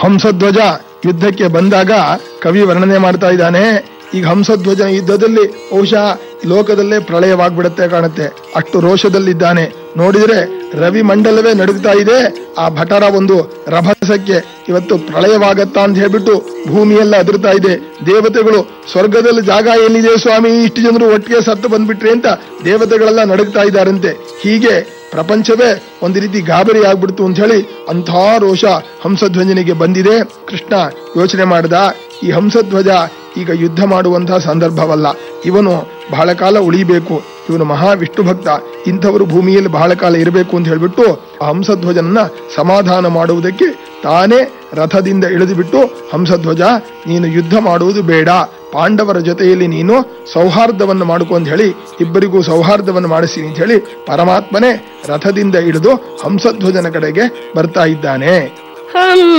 ಹಂಸಧ್ವಜ ಯುದ್ಧಕ್ಕೆ ಬಂದಾಗ ಕವಿ ವರ್ಣನೆ ಮಾಡ್ತಾ ಇದ್ದಾನೆ ಈಗ ಹಂಸಧ್ವಜ ಯುದ್ಧದಲ್ಲಿ ಬಹುಶಃ ಲೋಕದಲ್ಲೇ ಪ್ರಳಯವಾಗ್ಬಿಡತ್ತೆ ಕಾಣುತ್ತೆ ಅಷ್ಟು ರೋಷದಲ್ಲಿದ್ದಾನೆ ನೋಡಿದ್ರೆ ರವಿ ಮಂಡಲವೇ ನಡುಗ್ತಾ ಇದೆ ಆ ಭಟರ ಒಂದು ರಭಸಕ್ಕೆ ಇವತ್ತು ಪ್ರಳಯವಾಗತ್ತಾ ಅಂತ ಹೇಳ್ಬಿಟ್ಟು ಭೂಮಿಯೆಲ್ಲ ಅದರ್ತಾ ಇದೆ ದೇವತೆಗಳು ಸ್ವರ್ಗದಲ್ಲಿ ಜಾಗ ಏನಿದೆ ಸ್ವಾಮಿ ಇಷ್ಟು ಜನರು ಒಟ್ಟಿಗೆ ಸತ್ತು ಬಂದ್ಬಿಟ್ರಿ ಅಂತ ದೇವತೆಗಳೆಲ್ಲ ನಡುಗ್ತಾ ಇದ್ದಾರಂತೆ ಹೀಗೆ ಪ್ರಪಂಚವೇ ಒಂದು ರೀತಿ ಗಾಬರಿ ಆಗ್ಬಿಡ್ತು ಅಂತ ಹೇಳಿ ಅಂಥ ರೋಷ ಹಂಸಧ್ವಜನಿಗೆ ಬಂದಿದೆ ಕೃಷ್ಣ ಯೋಚನೆ ಮಾಡ್ದ ಈ ಹಂಸಧ್ವಜ ಈಗ ಯುದ್ಧ ಮಾಡುವಂತಹ ಸಂದರ್ಭವಲ್ಲ ಇವನು ಬಹಳ ಕಾಲ ಉಳಿಬೇಕು ಇವನು ಮಹಾ ವಿಷ್ಣು ಭಕ್ತ ಇಂಥವರು ಭೂಮಿಯಲ್ಲಿ ಬಹಳ ಕಾಲ ಇರಬೇಕು ಅಂತ ಹೇಳ್ಬಿಟ್ಟು ಆ ಹಂಸಧ್ವಜನನ್ನ ಸಮಾಧಾನ ಮಾಡುವುದಕ್ಕೆ ತಾನೇ ರಥದಿಂದ ಇಳಿದು ಬಿಟ್ಟು ಹಂಸಧ್ವಜ ನೀನು ಯುದ್ಧ ಮಾಡುವುದು ಬೇಡ ಪಾಂಡವರ ಜೊತೆಯಲ್ಲಿ ನೀನು ಸೌಹಾರ್ದವನ್ನು ಮಾಡ್ಕೊ ಅಂತ ಹೇಳಿ ಇಬ್ಬರಿಗೂ ಸೌಹಾರ್ದವನ್ನು ಮಾಡಿಸಿ ಅಂತ ಹೇಳಿ ಪರಮಾತ್ಮನೇ ರಥದಿಂದ ಇಳಿದು ಹಂಸಧ್ವಜನ ಕಡೆಗೆ ಬರ್ತಾ ಇದ್ದಾನೆ ಹಂ